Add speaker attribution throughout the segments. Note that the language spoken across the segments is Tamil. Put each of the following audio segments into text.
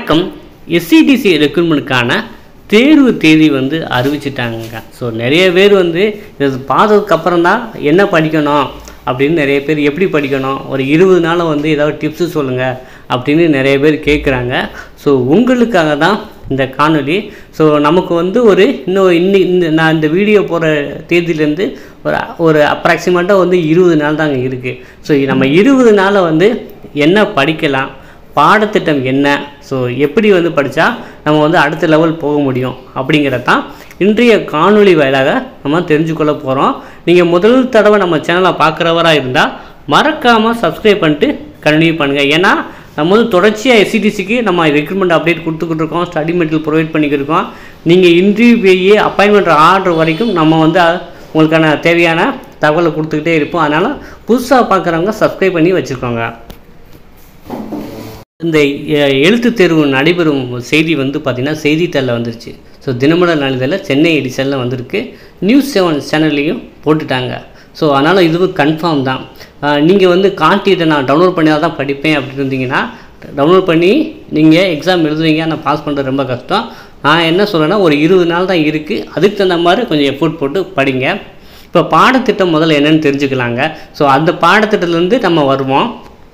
Speaker 1: வணக்கம் எஸ்சிடிசி ரெக்ரூட்மெண்ட்டுக்கான தேர்வு தேதி வந்து அறிவிச்சிட்டாங்க ஸோ நிறைய பேர் வந்து இது பார்த்ததுக்கப்புறம் தான் என்ன படிக்கணும் அப்படின்னு நிறைய பேர் எப்படி படிக்கணும் ஒரு இருபது நாள் வந்து ஏதாவது டிப்ஸு சொல்லுங்கள் அப்படின்னு நிறைய பேர் கேட்குறாங்க ஸோ உங்களுக்காக தான் இந்த காணொளி ஸோ நமக்கு வந்து ஒரு இன்னும் இன்னி இந்த நான் இந்த வீடியோ போகிற தேதியிலேருந்து ஒரு ஒரு அப்ராக்சிமேட்டாக வந்து இருபது நாள் தாங்க இருக்குது ஸோ நம்ம இருபது நாளை வந்து என்ன படிக்கலாம் பாடத்திட்டம் என்ன ஸோ எப்படி வந்து படித்தா நம்ம வந்து அடுத்த லெவல் போக முடியும் அப்படிங்கிறது தான் இன்றைய காணொளி வாயிலாக நம்ம தெரிஞ்சுக்கொள்ள போகிறோம் நீங்கள் முதல் தடவை நம்ம சேனலை பார்க்குறவராக இருந்தால் மறக்காமல் சப்ஸ்கிரைப் பண்ணிட்டு கண்டினியூ பண்ணுங்கள் ஏன்னா நம்ம வந்து தொடர்ச்சியாக எஸ்சிடிசிக்கு நம்ம ரெக்ரூட்மெண்ட் அப்டேட் கொடுத்துக்கிட்டு இருக்கோம் ஸ்டடி மெட்டீரியல் ப்ரொவைட் பண்ணிக்கிட்டு இருக்கோம் நீங்கள் இன்டர்வியூ போய் அப்பாயின்மெண்ட் ஆர்டர் வரைக்கும் நம்ம வந்து அ- உங்களுக்கான தேவையான தகவலை கொடுத்துக்கிட்டே இருப்போம் அதனால் புதுசாக பார்க்குறவங்க சப்ஸ்கிரைப் பண்ணி வச்சுருக்கோங்க இந்த எ- எழுத்துத் தேர்வு நடைபெறும் செய்தி வந்து பார்த்திங்கன்னா செய்தித்தாளில் வந்துருச்சு ஸோ தினமலர் நாளிதழில் சென்னை எடிஷனில் வந்திருக்கு நியூஸ் செவன் சேனல்லையும் போட்டுட்டாங்க ஸோ அதனால் இதுவும் கன்ஃபார்ம் தான் நீங்கள் வந்து காட்டிட்டு நான் டவுன்லோட் பண்ணி தான் படிப்பேன் அப்படின்னு இருந்தீங்கன்னா டவுன்லோட் பண்ணி நீங்கள் எக்ஸாம் எழுதுவீங்க ஆனால் பாஸ் பண்ணுறது ரொம்ப கஷ்டம் நான் என்ன சொல்கிறேன்னா ஒரு இருபது நாள் தான் இருக்குது அதுக்கு தகுந்த மாதிரி கொஞ்சம் எஃபோர்ட் போட்டு படிங்க இப்போ பாடத்திட்டம் முதல்ல என்னன்னு தெரிஞ்சுக்கலாங்க ஸோ அந்த பாடத்திட்டத்துலேருந்து நம்ம வருவோம்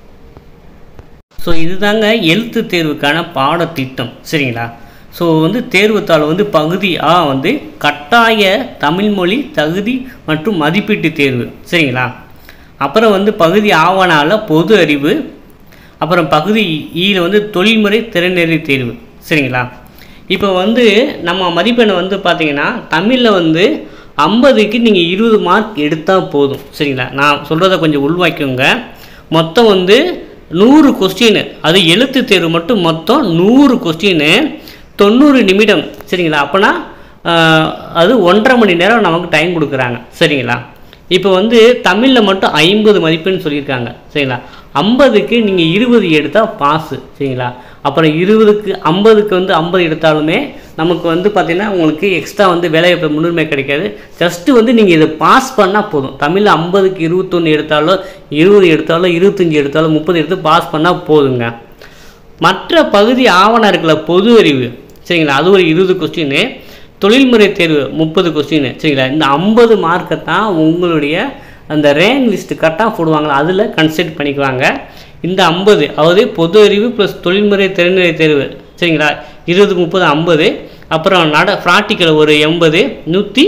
Speaker 1: ஸோ இதுதாங்க எழுத்து தேர்வுக்கான பாடத்திட்டம் சரிங்களா ஸோ வந்து தேர்வுத்தாள் வந்து பகுதி ஆ வந்து கட்டாய தமிழ்மொழி தகுதி மற்றும் மதிப்பீட்டு தேர்வு சரிங்களா அப்புறம் வந்து பகுதி ஆவணால பொது அறிவு அப்புறம் பகுதி ஈல வந்து தொழில்முறை திறனறி தேர்வு சரிங்களா இப்போ வந்து நம்ம மதிப்பெண்ணை வந்து பார்த்தீங்கன்னா தமிழில் வந்து ஐம்பதுக்கு நீங்கள் இருபது மார்க் எடுத்தால் போதும் சரிங்களா நான் சொல்கிறத கொஞ்சம் உள்வாக்கிக்கோங்க மொத்தம் வந்து நூறு கொஸ்டின் அது எழுத்து தேர்வு மட்டும் மொத்தம் நூறு கொஸ்டின் தொண்ணூறு நிமிடம் சரிங்களா அப்போனா ஆஹ், அது ஒன்றரை மணி நேரம் நமக்கு டைம் கொடுக்குறாங்க சரிங்களா இப்போ வந்து தமிழில் மட்டும் ஐம்பது மதிப்பெண் சொல்லியிருக்காங்க சரிங்களா ஐம்பதுக்கு நீங்கள் இருபது எடுத்தால் பாஸு சரிங்களா அப்புறம் இருபதுக்கு ஐம்பதுக்கு வந்து ஐம்பது எடுத்தாலுமே நமக்கு வந்து பார்த்திங்கன்னா உங்களுக்கு எக்ஸ்ட்ரா வந்து வேலைவாய்ப்பு முன்னுரிமை கிடைக்காது ஜஸ்ட்டு வந்து நீங்கள் இதை பாஸ் பண்ணால் போதும் தமிழில் ஐம்பதுக்கு இருபத்தொன்று எடுத்தாலோ இருபது எடுத்தாலோ இருபத்தஞ்சி எடுத்தாலோ முப்பது எடுத்து பாஸ் பண்ணால் போதுங்க மற்ற பகுதி ஆவணம் இருக்குல்ல பொது அறிவு சரிங்களா அது ஒரு இருபது கொஸ்டின் தொழில்முறை தேர்வு முப்பது கொஸ்டின் சரிங்களா இந்த ஐம்பது மார்க்கை தான் உங்களுடைய அந்த ரேங்க் லிஸ்ட் கட்டாக போடுவாங்களா அதில் கன்சிடர் பண்ணிக்குவாங்க இந்த ஐம்பது அதாவது பொது அறிவு ப்ளஸ் தொழில்முறை திறன்நிலை தேர்வு சரிங்களா இருபது முப்பது ஐம்பது அப்புறம் நட ப்ராக்டிக்கல் ஒரு எண்பது நூற்றி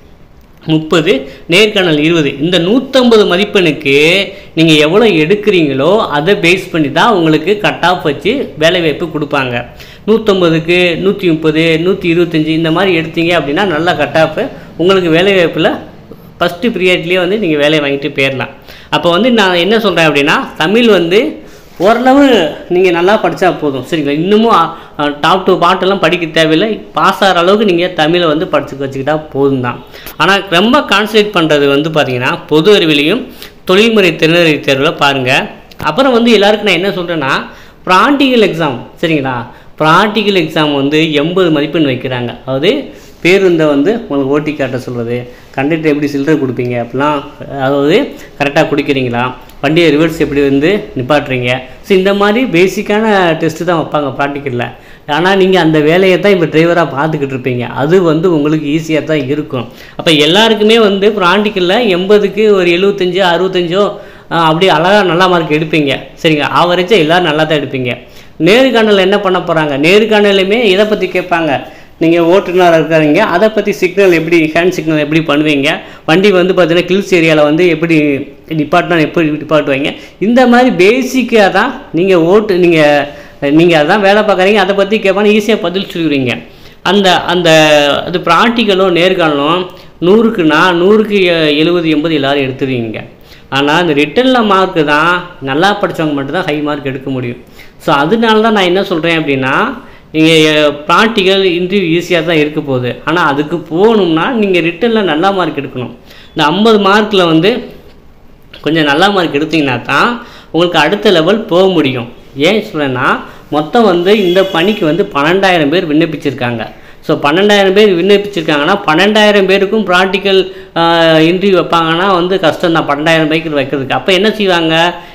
Speaker 1: முப்பது நேர்காணல் இருபது இந்த நூற்றம்பது மதிப்பெண்ணுக்கு நீங்கள் எவ்வளோ எடுக்கிறீங்களோ அதை பேஸ் பண்ணி தான் உங்களுக்கு கட் ஆஃப் வச்சு வேலைவாய்ப்பு கொடுப்பாங்க நூற்றம்பதுக்கு நூற்றி முப்பது நூற்றி இருபத்தஞ்சி இந்த மாதிரி எடுத்தீங்க அப்படின்னா நல்ல கட் ஆஃப் உங்களுக்கு வேலைவாய்ப்பில் ஃபஸ்ட்டு பீரியட்லேயே வந்து நீங்கள் வேலையை வாங்கிட்டு போயிடலாம் அப்போ வந்து நான் என்ன சொல்கிறேன் அப்படின்னா தமிழ் வந்து ஓரளவு நீங்கள் நல்லா படித்தா போதும் சரிங்களா இன்னமும் டாப் டு பாட்டெல்லாம் படிக்க தேவையில்லை பாஸ் ஆகிற அளவுக்கு நீங்கள் தமிழை வந்து படிச்சு வச்சுக்கிட்டா போதும் தான் ஆனால் ரொம்ப கான்சன்ட்ரேட் பண்ணுறது வந்து பார்த்தீங்கன்னா பொது அறிவிலையும் தொழில்முறை திறனறி தேர்வில் பாருங்கள் அப்புறம் வந்து எல்லாருக்கும் நான் என்ன சொல்கிறேன்னா ப்ராக்டிக்கல் எக்ஸாம் சரிங்களா ப்ராக்டிக்கல் எக்ஸாம் வந்து எண்பது மதிப்பெண் வைக்கிறாங்க அதாவது பேருந்தை வந்து உங்களுக்கு ஓட்டி காட்ட சொல்கிறது கண்டக்டர் எப்படி சில்லறை கொடுப்பீங்க அப்படிலாம் அதாவது கரெக்டாக குடிக்கிறீங்களா வண்டியை ரிவர்ஸ் எப்படி வந்து நிப்பாட்டுறீங்க ஸோ இந்த மாதிரி பேசிக்கான டெஸ்ட்டு தான் வைப்பாங்க ப்ராக்டிக்கலில் ஆனால் நீங்கள் அந்த வேலையை தான் இப்போ டிரைவராக பார்த்துக்கிட்டு இருப்பீங்க அது வந்து உங்களுக்கு ஈஸியாக தான் இருக்கும் அப்போ எல்லாருக்குமே வந்து ப்ராக்டிக்கலில் எண்பதுக்கு ஒரு எழுபத்தஞ்சோ அறுபத்தஞ்சோ ஆஹ், அப்படியே அழகாக நல்லா மார்க் எடுப்பீங்க சரிங்க ஆவரேஜாக எல்லோரும் நல்லா தான் எடுப்பீங்க நேர்காணல் என்ன பண்ண போகிறாங்க நேர்காணலுமே இதை பற்றி கேட்பாங்க நீங்கள் ஓட்டுநராக இருக்காதீங்க அதை பற்றி சிக்னல் எப்படி ஹேண்ட் சிக்னல் எப்படி பண்ணுவீங்க வண்டி வந்து பார்த்தீங்கன்னா கில்ஸ் ஏரியாவில் வந்து எப்படி டிபார்ட்னா எப்படி டிபார்ட்டுவீங்க இந்த மாதிரி பேசிக்காக தான் நீங்கள் ஓட்டு நீங்கள் நீங்கள் அதான் வேலை பார்க்குறீங்க அதை பற்றி கேட்பாங்க ஈஸியாக பதில் சொல்லிடுவீங்க அந்த அந்த அது ப்ராக்டிக்கலும் நேர்காணலும் நூறுக்குன்னா நூறுக்கு எ- எழுபது எண்பது எல்லாரும் எடுத்துருவீங்க ஆனால் இந்த ரிட்டனில் மார்க்கு தான் நல்லா படித்தவங்க மட்டும்தான் ஹை மார்க் எடுக்க முடியும் ஸோ அதனால தான் நான் என்ன சொல்கிறேன் அப்படின்னா நீங்கள் ப்ராக்டிக்கல் இன்டர்வியூ ஈஸியாக தான் இருக்க போகுது ஆனால் அதுக்கு போகணும்னா நீங்கள் ரிட்டனில் நல்ல மார்க் எடுக்கணும் இந்த ஐம்பது மார்க்கில் வந்து கொஞ்சம் நல்ல மார்க் எடுத்தீங்கன்னா தான் உங்களுக்கு அடுத்த லெவல் போக முடியும் ஏன் சொல்கிறேன்னா மொத்தம் வந்து இந்த பணிக்கு வந்து பன்னெண்டாயிரம் பேர் விண்ணப்பிச்சிருக்காங்க ஸோ பன்னெண்டாயிரம் பேர் விண்ணப்பிச்சிருக்காங்கன்னா பன்னெண்டாயிரம் பேருக்கும் ப்ராக்டிக்கல் இன்டர்வியூ வைப்பாங்கன்னா வந்து கஷ்டம் தான் பன்னெண்டாயிரம் பேருக்கு வைக்கிறதுக்கு அப்போ என்ன செய்வாங்க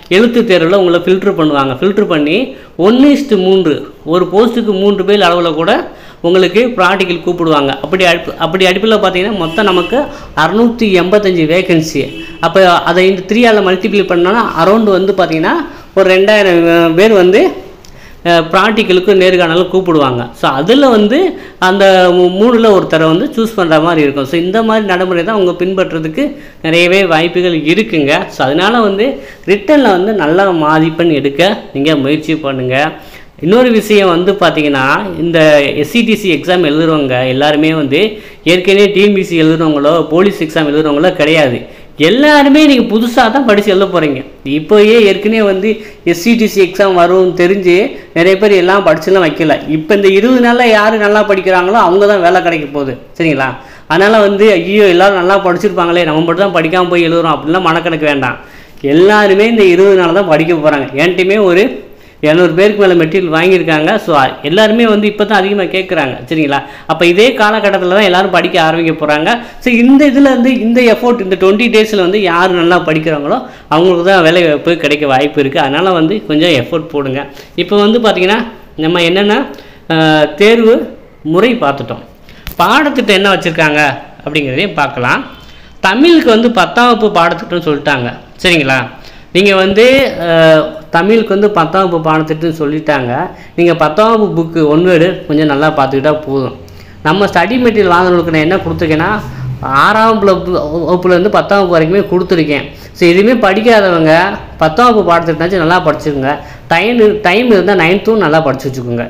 Speaker 1: எழுத்து தேர்வில் உங்களை ஃபில்ட்ரு பண்ணுவாங்க ஃபில்ட்ரு பண்ணி ஒன்று இஸ்ட்டு மூன்று ஒரு போஸ்ட்டுக்கு மூன்று பேர் அளவில் கூட உங்களுக்கு ப்ராக்டிக்கல் கூப்பிடுவாங்க அப்படி அடிப்பு அப்படி அடிப்பில் பார்த்தீங்கன்னா மொத்தம் நமக்கு அறநூற்றி எண்பத்தஞ்சு வேகன்சி அப்போ அதை இந்த த்ரீயால் மல்டிப்ளை பண்ணோன்னா அரௌண்டு வந்து பார்த்தீங்கன்னா ஒரு ரெண்டாயிரம் பேர் வந்து ப்ராக்டிக்கலுக்கு நேர்காணலும் கூப்பிடுவாங்க ஸோ அதில் வந்து அந்த மூ- மூணுல ஒருத்தரை வந்து சூஸ் பண்ணுற மாதிரி இருக்கும் ஸோ இந்த மாதிரி நடைமுறை தான் அவங்க பின்பற்றுறதுக்கு நிறையவே வாய்ப்புகள் இருக்குங்க ஸோ அதனால் வந்து ரிட்டனில் வந்து நல்ல மதிப்பெண் எடுக்க நீங்கள் முயற்சி பண்ணுங்கள் இன்னொரு விஷயம் வந்து பார்த்தீங்கன்னா இந்த எஸ்சிடிசி எக்ஸாம் எழுதுறவங்க எல்லாருமே வந்து ஏற்கனவே டிஎன்பிசி எழுதுறவங்களோ போலீஸ் எக்ஸாம் எழுதுறவங்களோ கிடையாது எல்லாருமே நீங்கள் புதுசாக தான் படித்து எழுத போகிறீங்க இப்போயே ஏற்கனவே வந்து எஸ்சிடிசி எக்ஸாம் வரும்னு தெரிஞ்சு நிறைய பேர் எல்லாம் படிச்சுலாம் வைக்கல இப்போ இந்த இருபது நாளில் யார் நல்லா படிக்கிறாங்களோ அவங்க தான் வேலை கிடைக்க போகுது சரிங்களா அதனால் வந்து ஐயோ எல்லாரும் நல்லா படிச்சிருப்பாங்களே நம்ம மட்டும் தான் படிக்காமல் போய் எழுதுறோம் அப்படிலாம் மனக்கணக்கு வேண்டாம் எல்லாருமே இந்த இருபது நாள் தான் படிக்க போகிறாங்க என்கிட்டயுமே ஒரு இரநூறு பேருக்கு மேலே மெட்டீரியல் வாங்கியிருக்காங்க ஸோ எல்லாருமே வந்து இப்போ தான் அதிகமாக கேட்குறாங்க சரிங்களா அப்போ இதே காலகட்டத்தில் தான் எல்லாரும் படிக்க ஆரம்பிக்க போகிறாங்க ஸோ இந்த இதில் வந்து இந்த எஃபோர்ட் இந்த டுவெண்ட்டி டேஸில் வந்து யார் நல்லா படிக்கிறாங்களோ அவங்களுக்கு தான் வேலை வாய்ப்பு கிடைக்க வாய்ப்பு இருக்குது அதனால் வந்து கொஞ்சம் எஃபோர்ட் போடுங்க இப்போ வந்து பார்த்திங்கன்னா நம்ம என்னென்ன அஹ், தேர்வு முறை பார்த்துட்டோம் பாடத்திட்டம் என்ன வச்சுருக்காங்க அப்படிங்கிறதையும் பார்க்கலாம் தமிழுக்கு வந்து பத்தாம் வகுப்பு பாடத்திட்டம்னு சொல்லிட்டாங்க சரிங்களா நீங்கள் வந்து அஹ், தமிழுக்கு வந்து பத்தாம் வகுப்பு பாடத்திட்டம்னு சொல்லிட்டாங்க நீங்கள் பத்தாம் வகுப்பு புக்கு ஒன்வேடு கொஞ்சம் நல்லா பார்த்துக்கிட்டா போதும் நம்ம ஸ்டடி மெட்டீரியல் வாங்குறவங்களுக்கு நான் என்ன கொடுத்துருக்கேன்னா ஆறாம் வகுப்பு வகுப்புலேருந்து பத்தாம் வகுப்பு வரைக்குமே கொடுத்துருக்கேன் ஸோ எதுவுமே படிக்காதவங்க பத்தாம் வகுப்பு பாடத்திட்டம்னாச்சும் நல்லா படிச்சுக்கோங்க டைம் டைம் இருந்தால் நைன்த்தும் நல்லா படிச்சு வச்சுக்கோங்க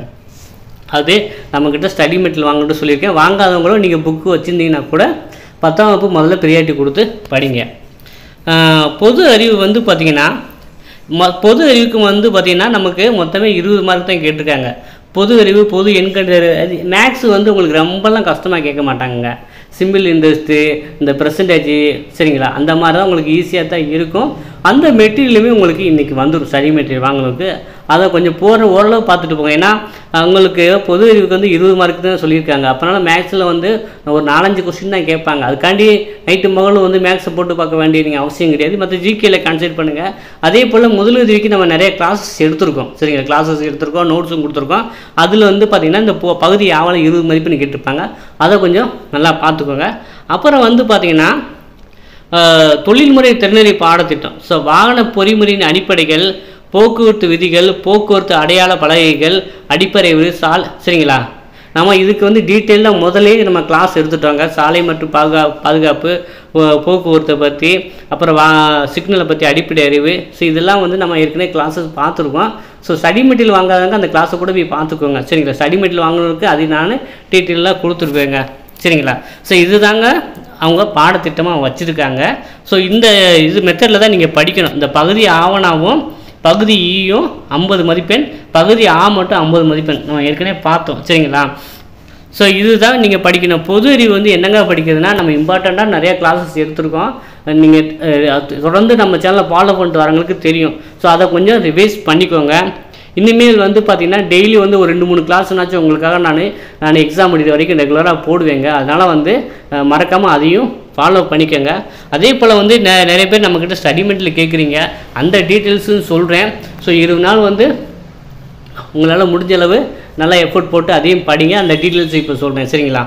Speaker 1: அது நம்மக்கிட்ட ஸ்டடி மெட்டீரியல் வாங்கணும்னு சொல்லியிருக்கேன் வாங்காதவங்களும் நீங்கள் புக்கு வச்சுருந்தீங்கன்னா கூட பத்தாம் வகுப்பு முதல்ல ப்ரியாரிட்டி கொடுத்து படிங்க ஆஹ் பொது அறிவு வந்து பார்த்திங்கன்னா ம பொது அறிவுக்கு வந்து பார்த்திங்கன்னா நமக்கு மொத்தமே இருபது மார்க் தான் கேட்டிருக்காங்க பொது அறிவு பொது எண்கணித மேக்ஸ் வந்து உங்களுக்கு ரொம்பலாம் கஷ்டமாக கேட்க மாட்டாங்க சிம்பிள் இன்ட்ரெஸ்ட்டு இந்த பெர்சன்டேஜ் சரிங்களா அந்த மாதிரி தான் உங்களுக்கு ஈஸியாக தான் இருக்கும் அந்த மெட்டீரியலுமே உங்களுக்கு இன்றைக்கி வந்துடும் ஸ்டடி மெட்டீரியல் வாங்குறதுக்கு அதை கொஞ்சம் போகிற ஓரளவு பார்த்துட்டு போங்க ஏன்னா அவங்களுக்கு பொது அறிவுக்கு வந்து இருபது மார்க் தான் சொல்லியிருக்காங்க அப்போனால மேக்ஸில் வந்து ஒரு நாலஞ்சு கொஸ்டின் தான் கேட்பாங்க அதுக்காண்டி நைட்டு மகளும் வந்து மேக்ஸை போட்டு பார்க்க வேண்டிய நீங்கள் அவசியம் கிடையாது மற்ற ஜிகேல கான்சென்ட் பண்ணுங்கள் அதே போல் முதலுதவிக்கு நம்ம நிறைய கிளாஸஸ் எடுத்திருக்கோம் சரிங்களா கிளாஸஸ் எடுத்திருக்கோம் நோட்ஸும் கொடுத்துருக்கோம் அதில் வந்து பார்த்திங்கன்னா இந்த பொ- பகுதி ஆவணம் இருபது மதிப்பெண்ணு கேட்டிருப்பாங்க அதை கொஞ்சம் நல்லா பார்த்துக்கோங்க அப்புறம் வந்து பார்த்திங்கன்னா ஆஹ், தொழில்முறை திறனறி பாடத்திட்டம் ஸோ வாகன பொறிமுறையின் அடிப்படைகள் போக்குவரத்து விதிகள் போக்குவரத்து அடையாள பலகைகள் அடிப்படை சால் சரிங்களா நம்ம இதுக்கு வந்து டீட்டெயிலாக முதலே நம்ம கிளாஸ் எடுத்துட்டோங்க சாலை மற்றும் பாதுகா பாதுகாப்பு போ- போக்குவரத்தை பற்றி அப்புறம் வா சிக்னலை பற்றி அடிப்படை அறிவு ஸோ இதெல்லாம் வந்து நம்ம ஏற்கனவே கிளாஸஸ் பார்த்துருக்கோம் ஸோ ஸ்டடி மெட்டீரியல் வாங்காதவங்க அந்த கிளாஸை கூட போய் பார்த்துக்கோங்க சரிங்களா ஸ்டடி மெட்டீரியல் வாங்குறதுக்கு அது நான் டீட்டெயிலாக கொடுத்துருப்பேங்க சரிங்களா ஸோ இதுதாங்க அவங்க பாடத்திட்டமாக வச்சுருக்காங்க ஸோ இந்த இது மெத்தடில் தான் நீங்கள் படிக்கணும் இந்த பகுதி ஆவணாவும் பகுதி ஈயும் ஐம்பது மதிப்பெண் பகுதி ஆ மட்டும் ஐம்பது மதிப்பெண் நம்ம ஏற்கனவே பார்த்தோம் சரிங்களா ஸோ இதுதான் நீங்கள் படிக்கணும் பொது அறிவு வந்து என்னங்க படிக்கிறதுனா நம்ம இம்பார்ட்டண்ட்டாக நிறைய கிளாஸஸ் எடுத்திருக்கோம் நீங்கள் தொடர்ந்து நம்ம சேனலில் ஃபாலோ பண்ணிட்டு வரவங்களுக்கு தெரியும் ஸோ அதை கொஞ்சம் ரிவைஸ் பண்ணிக்கோங்க இனிமேல் வந்து பார்த்தீங்கன்னா டெய்லி வந்து ஒரு ரெண்டு மூணு கிளாஸ்னாச்சும் உங்களுக்காக நான் நான் எக்ஸாம் முடிகிற வரைக்கும் ரெகுலராக போடுவேங்க அதனால் வந்து மறக்காமல் அதையும் ஃபாலோ பண்ணிக்கோங்க அதே போல் வந்து நெ- நிறைய பேர் நம்மக்கிட்ட ஸ்டடி மெட்டில் கேட்குறீங்க அந்த டீட்டெயில்ஸும் சொல்கிறேன் ஸோ இருபது நாள் வந்து உங்களால் முடிஞ்ச அளவு நல்லா எஃபோர்ட் போட்டு அதையும் படிங்க அந்த டீட்டெயில்ஸ் இப்போ சொல்கிறேன் சரிங்களா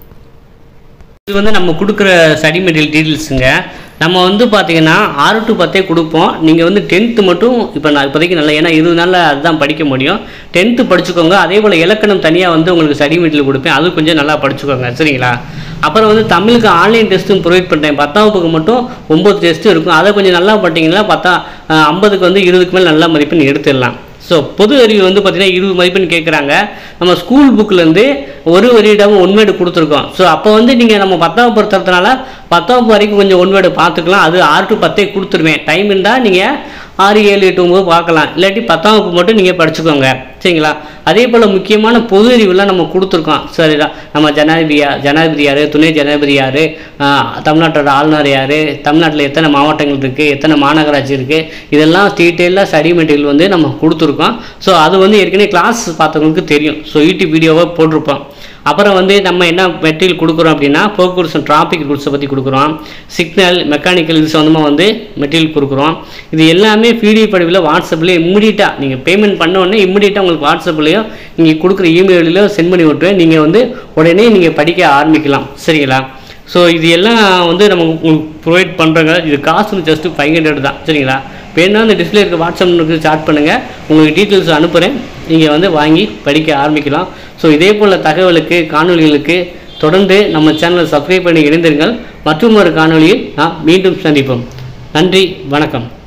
Speaker 1: இது வந்து நம்ம கொடுக்குற ஸ்டடி மெட்டீரியல் டீட்டெயில்ஸுங்க நம்ம வந்து பார்த்தீங்கன்னா ஆறு டு பத்தே கொடுப்போம் நீங்கள் வந்து டென்த்து மட்டும் இப்போ நான் இப்போதைக்கு நல்லா ஏன்னா இருபது நாளில் அதுதான் படிக்க முடியும் டென்த்து படிச்சுக்கோங்க அதே போல் இலக்கணம் தனியாக வந்து உங்களுக்கு ஸ்டடி மெட்டீரியல் கொடுப்பேன் அது கொஞ்சம் நல்லா படிச்சுக்கோங்க சரிங்களா அப்புறம் வந்து தமிழுக்கு ஆன்லைன் டெஸ்ட்டும் ப்ரொவைட் பண்ணுறேன் பத்தாம் வகுப்புக்கு மட்டும் ஒம்பது டெஸ்ட்டு இருக்கும் அதை கொஞ்சம் நல்லா பண்ணிட்டீங்கன்னா பத்தா அஹ், ஐம்பதுக்கு வந்து இருபதுக்கு மேலே நல்ல மதிப்பெண் எடுத்துடலாம் ஸோ பொது அறிவு வந்து பார்த்திங்கன்னா இருபது மதிப்பெண் கேட்குறாங்க நம்ம ஸ்கூல் புக்லேருந்து ஒரு வரியிடம் ஒன்வேடு கொடுத்துருக்கோம் ஸோ அப்போ வந்து நீங்கள் நம்ம பத்தாம் பொறுத்தறதுனால பத்தாம் வகுப்பு வரைக்கும் கொஞ்சம் ஒன்வேடு பார்த்துக்கலாம் அது ஆறு டு பத்தே கொடுத்துருவேன் டைம் இருந்தால் நீங்கள் ஆறு ஏழு எட்டு ஒம்பது பார்க்கலாம் இல்லாட்டி பத்தாம் வகுப்பு மட்டும் நீங்கள் படிச்சுக்கோங்க சரிங்களா அதே போல் முக்கியமான பொது அறிவுலாம் நம்ம கொடுத்துருக்கோம் சரிடா நம்ம ஜனாதிபதி யா- ஜனாதிபதி யார் துணை ஜனாதிபதி யார் தமிழ்நாட்டோட ஆளுநர் யார் தமிழ்நாட்டில் எத்தனை மாவட்டங்கள் இருக்குது எத்தனை மாநகராட்சி இருக்குது இதெல்லாம் டீட்டெயிலாக ஸ்டடி மெட்டீரியல் வந்து நம்ம கொடுத்துருக்கோம் ஸோ அது வந்து ஏற்கனவே கிளாஸ் பார்த்தவங்களுக்கு தெரியும் ஸோ யூடியூப் வீடியோவாக போட்டிருப்போம் அப்புறம் வந்து நம்ம என்ன மெட்டீரியல் கொடுக்குறோம் அப்படின்னா போக்குவரத்து டிராஃபிக் ரூல்ஸை பற்றி கொடுக்குறோம் சிக்னல் மெக்கானிக்கல் இது சொந்தமாக வந்து மெட்டீரியல் கொடுக்குறோம் இது எல்லாமே பிடிஎஃப் படிவில் வாட்ஸ்அப்லேயே இம்மிடியட்டாக நீங்கள் பேமெண்ட் பண்ண உடனே இம்மிடியட்டாக உங்களுக்கு வாட்ஸ்அப்லேயோ நீங்கள் கொடுக்குற இமெயிலையோ சென்ட் பண்ணி விட்டுருவேன் நீங்கள் வந்து உடனே நீங்கள் படிக்க ஆரம்பிக்கலாம் சரிங்களா ஸோ இது எல்லாம் வந்து நம்ம உங்களுக்கு ப்ரொவைட் பண்ணுறோங்க இது காசு வந்து ஜஸ்ட்டு ஃபைவ் ஹண்ட்ரட் தான் சரிங்களா வேணா அந்த டிஸ்பிளே இருக்க வாட்ஸ்அப் நம்பருக்கு சாட் பண்ணுங்கள் உங்களுக்கு டீட்டெயில்ஸ் அனுப்புகிறேன் நீங்கள் வந்து வாங்கி படிக்க ஆரம்பிக்கலாம் ஸோ இதே போல் தகவலுக்கு காணொளிகளுக்கு தொடர்ந்து நம்ம சேனலை சப்ஸ்கிரைப் பண்ணி இணைந்திருங்கள் மற்றும் ஒரு காணொளியில் நாம் மீண்டும் சந்திப்போம் நன்றி வணக்கம்